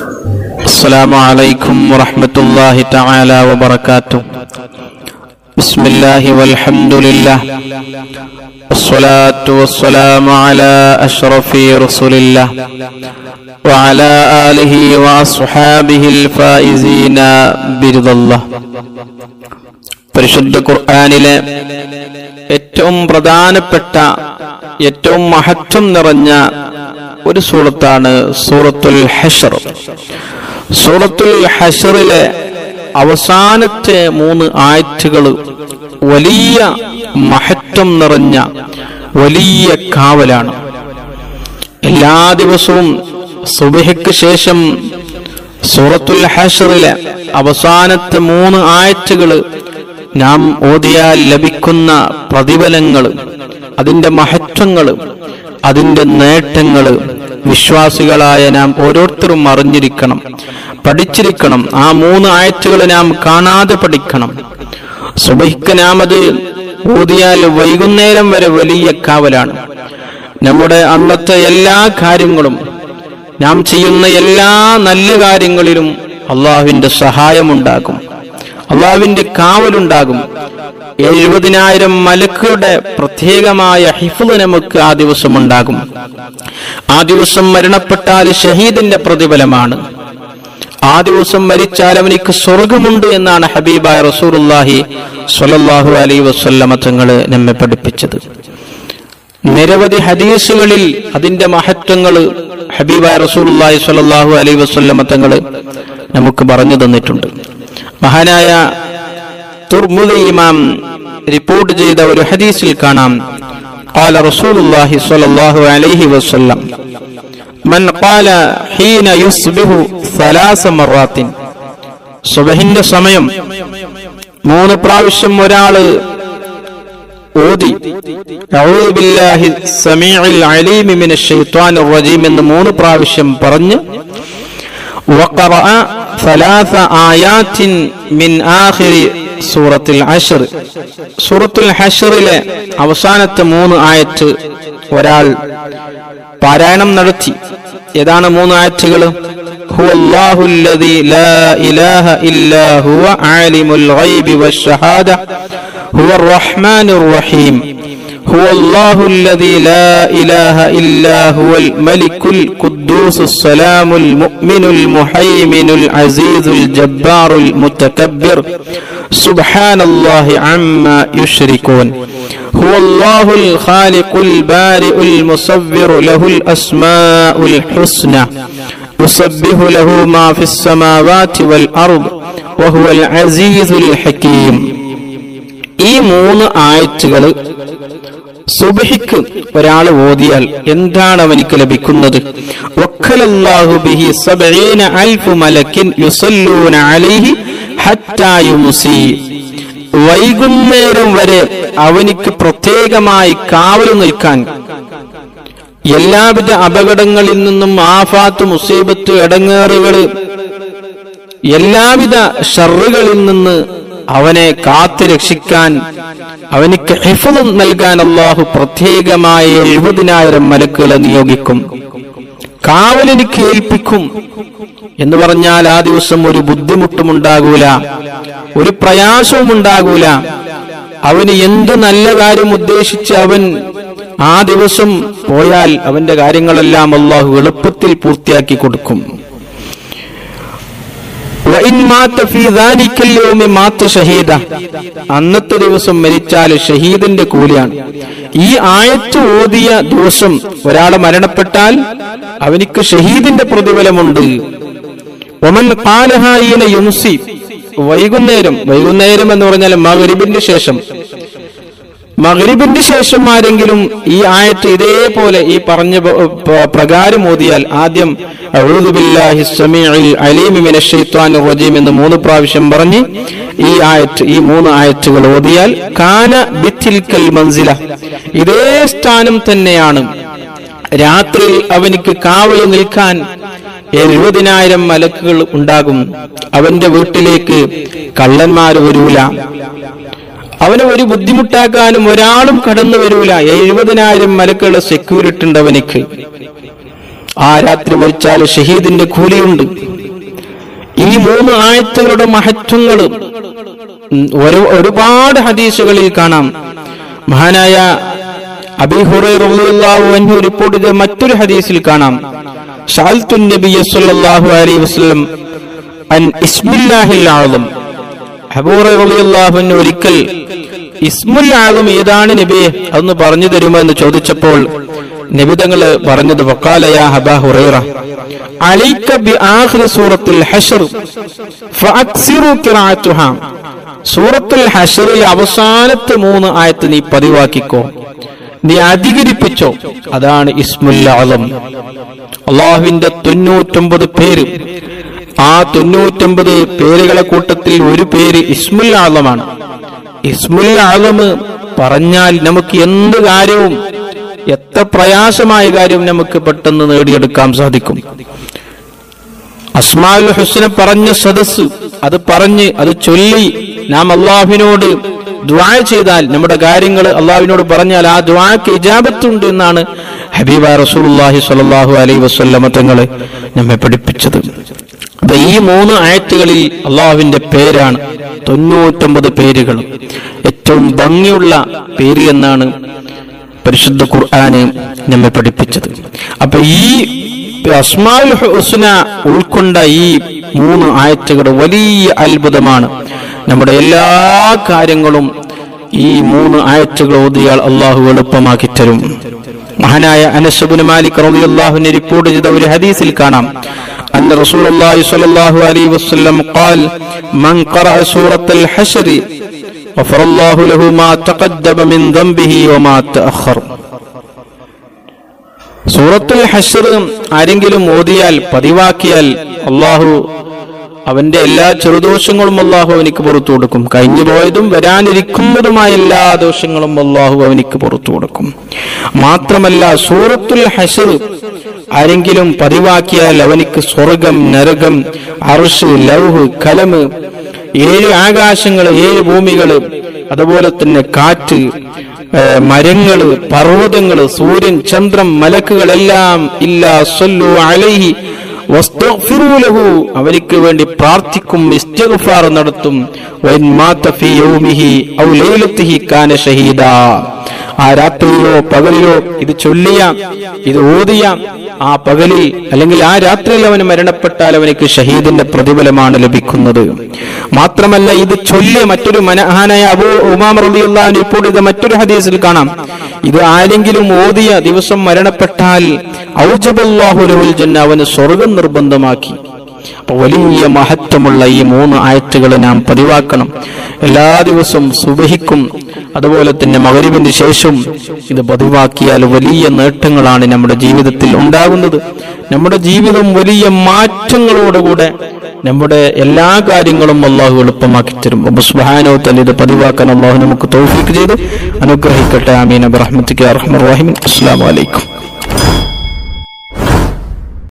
السلام عليكم ورحمة الله تعالى وبركاته بسم الله والحمد لله والصلاة والسلام على أشرف رسول الله وعلى آله وأصحابه الفائزين برضا الله പരിശുദ്ധ ഖുർആാനിലെ ഏറ്റവും പ്രധാനപ്പെട്ട ഏറ്റവും മഹത്വം നിറഞ്ഞ ഒരു സൂറത്താണ് സൂറത്തുൽ ഹഷർ സൂറത്തുൽ ഹഷറിലെ അവസാനത്തെ മൂന്ന് ആയത്തുകൾ വലിയ മഹത്വം നിറഞ്ഞ വലിയ കാവലാണ് എല്ലാ ദിവസവും സുബഹയ്ക്ക് ശേഷം സൂറത്തുൽ ഹഷറിലെ അവസാനത്തെ മൂന്ന് ആയത്തുകൾ നാം ഓതിയാൽ ലഭിക്കുന്ന പ്രതിഫലങ്ങൾ അതിന്റെ മഹത്വങ്ങൾ അതിന്റെ നേട്ടങ്ങൾ വിശ്വാസികളായ നാം ഓരോരുത്തരും അറിഞ്ഞിരിക്കണം പഠിച്ചിരിക്കണം ആ മൂന്ന് ആയത്തുകൾ നാം കാണാതെ പഠിക്കണം സുബഹിക്ക് നാം അത് ഓതിയാൽ വൈകുന്നേരം വരെ വലിയ കാവലാണ് നമ്മുടെ അന്നത്തെ എല്ലാ കാര്യങ്ങളും നാം ചെയ്യുന്ന എല്ലാ നല്ല കാര്യങ്ങളിലും അള്ളാഹുവിന്റെ സഹായമുണ്ടാകും അള്ളാഹുവിന്റെ കാവലുണ്ടാകും എഴുപതിനായിരം മലക്കുകളുടെ പ്രത്യേകമായ ഹിഫുല് നമുക്ക് ആ ദിവസം ഉണ്ടാകും ആ ദിവസം മരണപ്പെട്ടാൽ ഷഹീദിന്റെ പ്രതിഫലമാണ് ആ ദിവസം മരിച്ചാൽ അവനിക്ക് സ്വർഗമുണ്ട് എന്നാണ് ഹബീബായ റസൂറുല്ലാഹി സ്വലല്ലാഹു അലൈ വസ്ല്ലമ തങ്ങള് നമ്മെ പഠിപ്പിച്ചത് നിരവധി ഹദീസുകളിൽ അതിന്റെ മഹത്വങ്ങൾ ഹബീബായ റസൂലുള്ളാഹി സ്വല്ലല്ലാഹു അലൈഹി വസല്ലമ തങ്ങൾ നമുക്ക് പറഞ്ഞു തന്നിട്ടുണ്ട് മഹാനായ തുർമുദി ഇമാം റിപ്പോർട്ട് ചെയ്ത ഒരു ഹദീസിൽ കാണാം قال رسول الله صلى الله عليه وسلم من قال حين يصبح ثلاث مرات സുബഹിന്റെ സമയം മൂന്ന് പ്രാവശ്യം ഒരാള് ഓതി അഊദു ബില്ലാഹി സമീഉൽ അലീം മിനശ് ശൈത്വാനിർ റജീം എന്ന് മൂന്ന് പ്രാവശ്യം പറഞ്ഞ് وقرأ ثلاث آيات من آخر സൂറത്തിൽ അഷർ സൂറത്തുൽ ഹഷറിലെ അവസാനത്തെ മൂന്ന് ആയത്ത് ഒരാൾ പാരായണം നടത്തി ഏതാണ് മൂന്ന് ആയത്തുകൾ هو الله الذي لا إله إلا هو عالم الغيب والشهادة هو الرحمن الرحيم هو الله الذي لا إله إلا هو الملك القدوس السلام المؤمن المهيمن العزيز الجبار المتكبر سبحان الله عما يشركون هو الله الخالق البارئ المصور له الأسماء الحسنى يسبح له ما في السماوات والأرض وهو العزيز الحكيم ഈ മൂന്ന് ആയത്തുകൾ സുബഹിക്ക് ഒരാൾ ഓതിയാൽ എന്താണ് അവനിക്ക് ലഭിക്കുന്നത് വക്കലല്ലാഹു ബിഹി സബഈന അൽഫു മലക്കിൻ യുസല്ലൂന അലൈഹി ഹത്താ യുംസി വൈകുന്നേരം വരെ അവനിക്ക് പ്രത്യേകമായി കാവൽ നിൽക്കാൻ എല്ലാവിധ അപകടങ്ങളിൽ നിന്നും ആഫാത്ത് മുസീബത്ത് ഇടങ്ങേറുകൾ എല്ലാവിധ ഷറുകളിൽ നിന്ന് അവനെ കാത്തു രക്ഷിക്കാൻ അവനിക്ക് ഹിഫും നൽകാൻ അള്ളാഹു പ്രത്യേകമായ എഴുപതിനായിരം മലക്കുകളെ നിയോഗിക്കും കാവലെനിക്ക് ഏൽപ്പിക്കും എന്ന് പറഞ്ഞാൽ ആ ദിവസം ഒരു ബുദ്ധിമുട്ടും ഉണ്ടാകൂല ഒരു പ്രയാസവും ഉണ്ടാകൂല അവന് എന്ത് നല്ല കാര്യം ഉദ്ദേശിച്ച് അവൻ ആ ദിവസം പോയാൽ അവന്റെ കാര്യങ്ങളെല്ലാം അള്ളാഹു എളുപ്പത്തിൽ പൂർത്തിയാക്കി കൊടുക്കും വഇൻ മാത ഫീ ദാലിക്കൽ യൗമി മാത ഷഹീദ അന്നത്തെ ദിവസം മരിച്ചാൽ ഷഹീദിന്റെ കൂലിയാണ് ഈ ആയത്ത് ഓതിയ ദിവസം ഒരാൾ മരണപ്പെട്ടാൽ അവനിക്ക് ഷഹീദിന്റെ പ്രതിഫലമുണ്ട് ഒമൻ ഖാലഹായിന യുംസി വൈകുന്നേരം വൈകുന്നേരം എന്ന് പറഞ്ഞാൽ മഗ്രിബിന്റെ ശേഷം മഗ്രിബിന്റെ ശേഷം ആരെങ്കിലും ഈ ആയത്ത് ഇതേപോലെ ഈ പറഞ്ഞ പ- പ- പ്രകാരം ഓതിയാൽ ആദ്യം അഊദു ബില്ലാഹി സമീഉൽ അലീമി മിനശ് ശൈത്വാനിർ റജീം എന്ന് മൂന്ന് പ്രാവശ്യം പറഞ്ഞ് ഈ ആയത്ത് ഈ മൂന്ന് ആയത്തുകൾ ഓതിയാൽ കാന ബിത്തിൽക്കൽ മൻസില ഇതേ സ്ഥാനം തന്നെയാണ് രാത്രി അവനിക്ക് കാവൽ നിൽക്കാൻ എഴുപതിനായിരം മലക്കുകൾ ഉണ്ടാകും അവന്റെ വീട്ടിലേക്ക് കള്ളന്മാർ വരൂല അവനെ ഒരു ബുദ്ധിമുട്ടാക്കാനും ഒരാളും കടന്നു വരൂല എഴുപതിനായിരം മലക്കുകളുടെ സെക്യൂരിറ്റി ഉണ്ട് അവനിക്ക് ആ രാത്രി മരിച്ചാൽ ഷഹീദിന്റെ കൂലിയുണ്ട് ഈ മൂന്ന് ആയത്തുകളുടെ മഹത്വങ്ങൾ ഒരു ഒരുപാട് ഹദീസുകളിൽ കാണാം മഹാനായ അബി ഹുറൈറളിയല്ലാഹു അൻഹു റിപ്പോർട്ട് ചെയ്ത മറ്റൊരു ഹദീസിൽ കാണാം ഷാൽത്തു നബിയ സല്ലല്ലാഹു അലൈഹി വസല്ലം അൻ ഇസ്മില്ലാഹിൽ ആദം അബൂ റളിയല്ലാഹു അൻഹു ഒരിക്കൽ ഇസ്മുൽ ആദം ഏതാണ് നബിയെ അതൊന്ന് പറഞ്ഞു തരുമോ എന്ന് ചോദിച്ചപ്പോൾ നബി തങ്ങൾ പറഞ്ഞത് വഖാല യാ അബാ ഹുറൈറ അലൈക ബി ആഖിർ സൂറത്തുൽ ഹശ്ർ ഫഅക്സിറു ഖിറാഅത്തുഹാ സൂറത്തുൽ ഹഷറിലെ അവസാനത്തെ മൂന്ന് ആയത്ത് നീ പതിവാക്കിക്കോ നീ അധികരിപ്പിച്ചോ അതാണ് ഇസ്മുൽ ആലം അള്ളാഹുവിന്റെ തൊണ്ണൂറ്റൊമ്പത് പേര് ആ തൊണ്ണൂറ്റൊമ്പത് പേരുകളെ കൂട്ടത്തിൽ ഒരു പേര് ഇസ്മുൽ ആലമാണ് ഇസ്മുൽ ആലം പറഞ്ഞാൽ നമുക്ക് എന്ത് കാര്യവും എത്ര പ്രയാസമായ കാര്യവും നമുക്ക് പെട്ടെന്ന് നേടിയെടുക്കാൻ സാധിക്കും അസ്മാഉൽ ഹുസ്ന പറഞ്ഞ സദസ് അത് പറഞ്ഞ് അത് ചൊല്ലി നാം അള്ളാഹുവിനോട് ദ്വാ ചെയ്താൽ നമ്മുടെ കാര്യങ്ങൾ അള്ളാഹുവിനോട് പറഞ്ഞാൽ ആ ദ്വാക്ക് ഇജാബത്തുണ്ട് എന്നാണ് ഹബീബ റസൂലുള്ളാഹി സ്വല്ലല്ലാഹു അലൈഹി വസല്ലമ തങ്ങളെ നമ്മെ പഠിപ്പിച്ചത് അപ്പൊ ഈ മൂന്ന് ആയത്തുകളിൽ അള്ളാഹുവിന്റെ പേരാണ് തൊണ്ണൂറ്റൊമ്പത് പേരുകൾ ഏറ്റവും ഭംഗിയുള്ള പേര് എന്നാണ് പരിശുദ്ധ ഖുർആന് നമ്മെ പഠിപ്പിച്ചത് അപ്പൊ ഈ അസ്മാൽ ഹുസ്ന ഉൾക്കൊണ്ട ഈ മൂന്ന് ആയത്തുകൾ വലിയ അത്ഭുതമാണ് നമ്മുടെ എല്ലാ കാര്യങ്ങളും ഈ മൂന്ന് ആയത്തുകൾ ഓതിയാൽ അള്ളാഹു എളുപ്പമാക്കി തരും മഹാനായ അനസുബിന് മാലിക് റളിയല്ലാഹുവിനെ റിപ്പോർട്ട് ചെയ്ത ഒരു ഹദീസിൽ കാണാം أن رسول الله صلى الله عليه وسلم قال من قرأ سورة الحشر غفر الله له ما تقدم من ذنبه وما تأخر സൂറത്തുൽ ഹഷർ ആരെങ്കിലും ഓതിയാൽ പതിവാക്കിയാൽ അള്ളാഹു അവന്റെ എല്ലാ ചെറുദോഷങ്ങളും അള്ളാഹു അവനിക്ക് പുറത്തു കൊടുക്കും കഴിഞ്ഞു പോയതും വരാനിരിക്കുന്നതുമായ എല്ലാ ദോഷങ്ങളും അള്ളാഹു അവനിക്ക് പുറത്തു കൊടുക്കും മാത്രമല്ല സൂറത്തുൽ ഹഷർ ആരെങ്കിലും പതിവാക്കിയാൽ അവനിക്ക് സ്വർഗം നരകം അർഷ് ലൗഹ് കലമ് ഏഴ് ആകാശങ്ങൾ ഏഴ് ഭൂമികള് അതുപോലെ തന്നെ കാറ്റ് ഏഹ് മരങ്ങള് പർവ്വതങ്ങള് സൂര്യൻ ചന്ദ്രൻ മലക്കുകളെല്ലാം ഇല്ലാ സല്ലു അലൈഹി വസ്തഗ്ഫിറൂ ലഹു അവനിക്ക് വേണ്ടി പ്രാർത്ഥിക്കും ഇസ്തിഗ്ഫാർ നടത്തും വഇൻ മാത ഫീ യൗമിഹി ഔ ലൈലത്തിഹി കാന ഷഹീദാ ആ രാത്രിയിലോ പകലിലോ ഇത് ചൊല്ലിയ ഇത് ഓതിയ ആ പകലിൽ അല്ലെങ്കിൽ ആ രാത്രിയിൽ അവന് മരണപ്പെട്ടാൽ അവനിക്ക് ഷഹീദിന്റെ പ്രതിഫലമാണ് ലഭിക്കുന്നത് മാത്രമല്ല ഇത് ചൊല്ലിയ മറ്റൊരു മനഹാനായ അബൂ ഉമാം റളിയല്ലാഹു അൻഹു ഇപ്പോൾ ഇത് മറ്റൊരു ഹദീസിൽ കാണാം ഇത് ആരെങ്കിലും ഓതിയ ദിവസം മരണപ്പെട്ടാൽ ഔജബല്ലാഹു ലഹുൽ ജന്ന അവന് സ്വർഗം നിർബന്ധമാക്കി അപ്പൊ വലിയ മഹത്വമുള്ള ഈ മൂന്ന് ആയത്തുകൾ നാം പതിവാക്കണം എല്ലാ ദിവസവും സുബഹിക്കും അതുപോലെ തന്നെ മകരിവിന് ശേഷം ഇത് പതിവാക്കിയാൽ വലിയ നേട്ടങ്ങളാണ് നമ്മുടെ ജീവിതത്തിൽ ഉണ്ടാകുന്നത് നമ്മുടെ ജീവിതം വലിയ മാറ്റങ്ങളോടുകൂടെ നമ്മുടെ എല്ലാ കാര്യങ്ങളും അള്ളാഹു എളുപ്പമാക്കി തരും അപ്പൊ സുബാനോ തന്നെ ഇത് പതിവാക്കാൻ അള്ളാഹു നമുക്ക് തോഫിക്ക് ചെയ്ത് അനുഗ്രഹിക്കട്ടെ ആമീൻ അബ്രഹ്മത്തിക്ക് അറഹ്മർ റഹീം അസ്സാം വലൈക്കും